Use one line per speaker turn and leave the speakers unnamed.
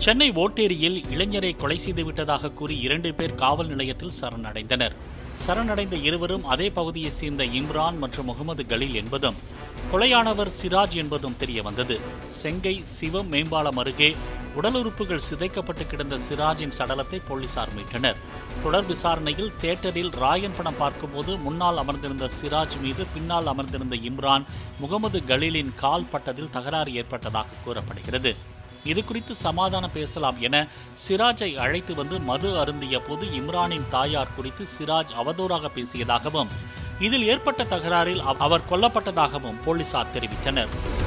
சென்னை ஓட்டேரியில் இளைஞரை கொலை செய்து விட்டதாக கூறி இரண்டு பேர் காவல் நிலையத்தில் சரணடைந்தனர் சரணடைந்த இருவரும் அதே பகுதியைச் சேர்ந்த இம்ரான் மற்றும் முகமது கலீல் என்பதும் கொலையானவர் சிராஜ் என்பதும் தெரிய வந்தது செங்கை சிவம் மேம்பாலம் அருகே உடல் உறுப்புகள் சிதைக்கப்பட்டு கிடந்த சிராஜின் சடலத்தை போலீசார் மீட்டனர் தொடர் விசாரணையில் தியேட்டரில் ராயன் படம் பார்க்கும்போது முன்னால் அமர்ந்திருந்த சிராஜ் மீது பின்னால் அமர்ந்திருந்த இம்ரான் முகமது கலீலின் கால் பட்டதில் தகராறு ஏற்பட்டதாக கூறப்படுகிறது இது குறித்து சமாதானம் பேசலாம் என சிராஜை அழைத்து வந்து மது அருந்திய போது இம்ரானின் தாயார் குறித்து சிராஜ் அவதூறாக பேசியதாகவும் இதில் ஏற்பட்ட தகராறில் அவ- அவர் கொல்லப்பட்டதாகவும் போலீசார் தெரிவித்தனர்